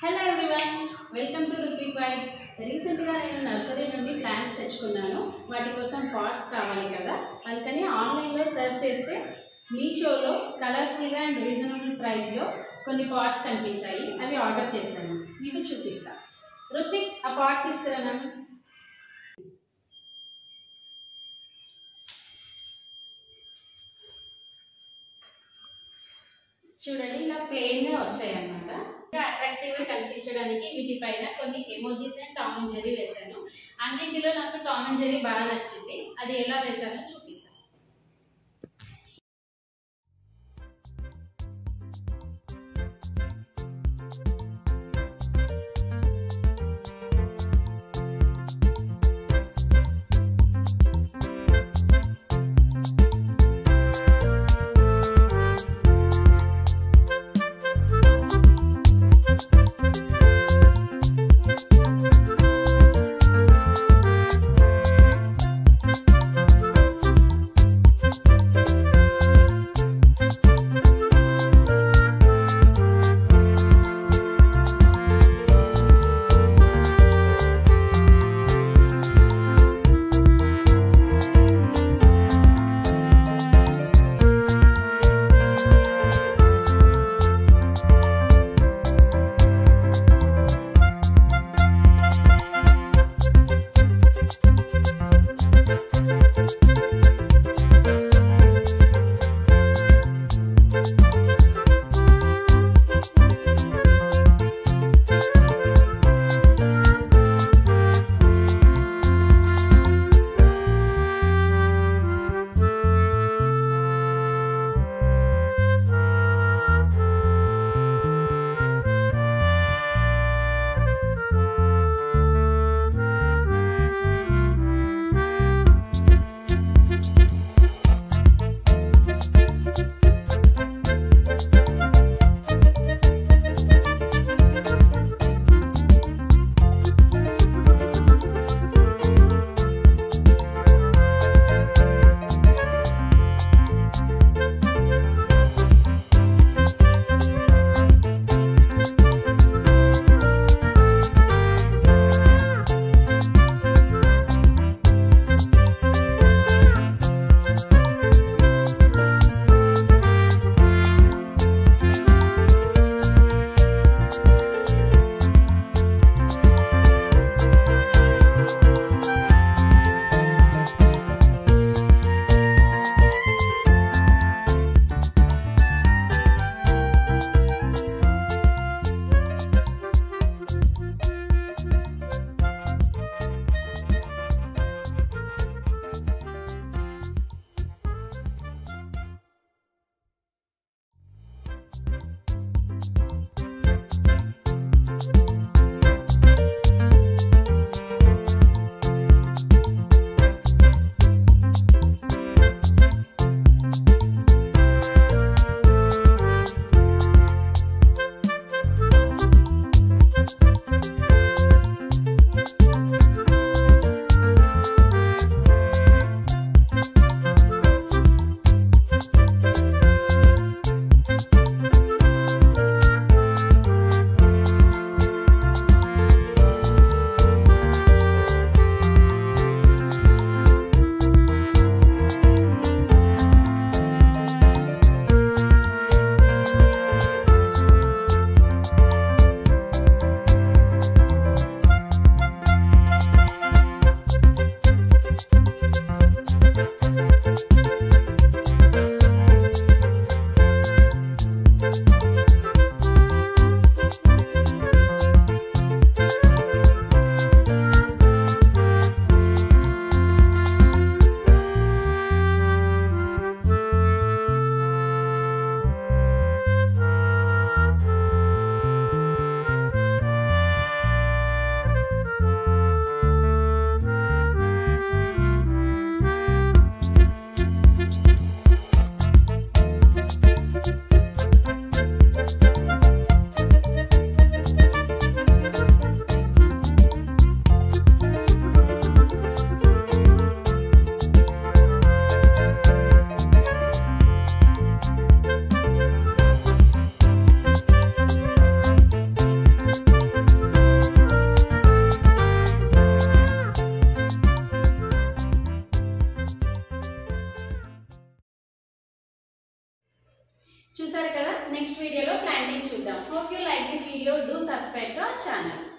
hello everyone welcome to Ruthvik vibes రీసెంట్గా నేను nursery నుండి ప్లాంట్స్ తెచ్చుకున్నాను వాటి కోసం పాట్స్ కావాలి కదా అందుకని ఆన్లైన్లో సెర్చ్ చేస్తే మీషోలో కలర్ఫుల్గా అండ్ రీజనబుల్ ప్రైస్లో కొన్ని పాట్స్ కనిపించాయి అవి ఆర్డర్ చేశాను మీకు చూపిస్తా రుత్విక్ ఆ పాట్ తీసుకురానా చూడండి ఇలా ప్లెయిన్గా వచ్చాయి అనమాట ఇంకా అట్రాక్టివ్గా కనిపించడానికి వీటి పైన కొన్ని emojis and Tom and Jerry వేశాను అన్నింటిలో నాకు టామ్ అండ్ జెరీ బాగా నచ్చింది అది ఎలా వేశానో చూపిస్తాను చూసారు కదా నెక్స్ట్ వీడియోలో ప్లాంటింగ్ చూద్దాం hope you like this video do subscribe to our channel